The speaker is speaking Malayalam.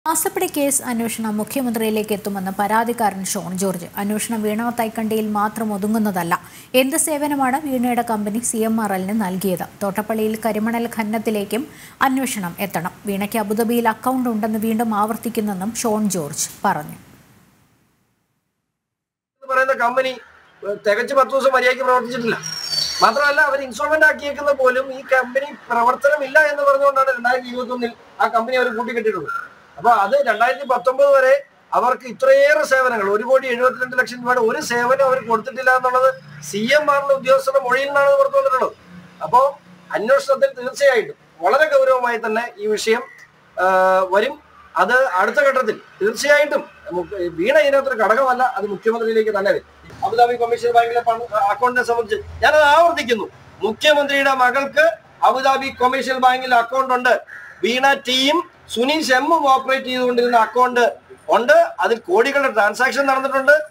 മാസപ്പടി കേസ് അന്വേഷണം മുഖ്യമന്ത്രിയിലേക്ക് എത്തുമെന്ന് പരാതിക്കാരൻ ഷോൺ ജോർജ് അന്വേഷണം വീണ തൈക്കണ്ടിയിൽ മാത്രം ഒതുങ്ങുന്നതല്ല എന്ത് സേവനമാണ് വീണയുടെ കമ്പനി സി എം ആർ എല്ലിന് നൽകിയത് തോട്ടപ്പള്ളിയിൽ കരിമണൽ ഖനനത്തിലേക്കും അന്വേഷണം എത്തണം വീണയ്ക്ക് അബുദാബിയിൽ അക്കൗണ്ട് ഉണ്ടെന്ന് വീണ്ടും ആവർത്തിക്കുന്നെന്നും ഷോൺ ജോർജ് പറഞ്ഞു എന്ന് പറയുന്ന കമ്പനി ഏഹ്, തികച്ച് പത്ത് ദിവസം മര്യാദയ്ക്ക് പ്രവർത്തിച്ചിട്ടില്ല മാത്രമല്ല അവർ ഇൻസ്ട്രുമെന്റ് ആക്കിയേക്കുന്ന പോലും ഈ കമ്പനി പ്രവർത്തനമില്ല എന്ന് പറഞ്ഞുകൊണ്ടാണ് രണ്ടായിരത്തി ഇരുപത്തി ഒന്നിൽ ആ കമ്പനി അവർ കൂട്ടിക്കെട്ടിയിട്ടുള്ളത് അപ്പൊ അത് രണ്ടായിരത്തി പത്തൊമ്പത് വരെ അവർക്ക് ഇത്രയേറെ സേവനങ്ങൾ ഒരു കോടി എഴുപത്തിരണ്ട് ലക്ഷം രൂപയുടെ ഒരു സേവനം അവർ കൊടുത്തിട്ടില്ല എന്നുള്ളത് സി എം ആറിന്റെ ഉദ്യോഗസ്ഥരുടെ മൊഴിയിൽ നിന്നാണ് പുറത്തു വന്നിട്ടുള്ളത് അപ്പോൾ അന്വേഷണത്തിൽ തീർച്ചയായിട്ടും വളരെ ഗൗരവമായി തന്നെ ഈ വിഷയം ആ, വരും അത് അടുത്ത ഘട്ടത്തിൽ തീർച്ചയായിട്ടും നമുക്ക് വീണ ഇതിനകത്തൊരു ഘടകമല്ല അത് മുഖ്യമന്ത്രിയിലേക്ക് തന്നെ വരും അബുദാബി കൊമേഴ്ഷ്യൽ ബാങ്കിലെ പണം അക്കൗണ്ടിനെ സംബന്ധിച്ച് ഞാനത് ആവർത്തിക്കുന്നു മുഖ്യമന്ത്രിയുടെ മകൾക്ക് അബുദാബി കൊമേഴ്ഷ്യൽ ബാങ്കിൽ അക്കൗണ്ട് ഉണ്ട് വീണ ടീം സുനീഷ് എമ്മും ഓപ്പറേറ്റ് ചെയ്തുകൊണ്ടിരുന്ന അക്കൗണ്ട് ഉണ്ട് അതിൽ കോടികളുടെ ട്രാൻസാക്ഷൻ നടന്നിട്ടുണ്ട്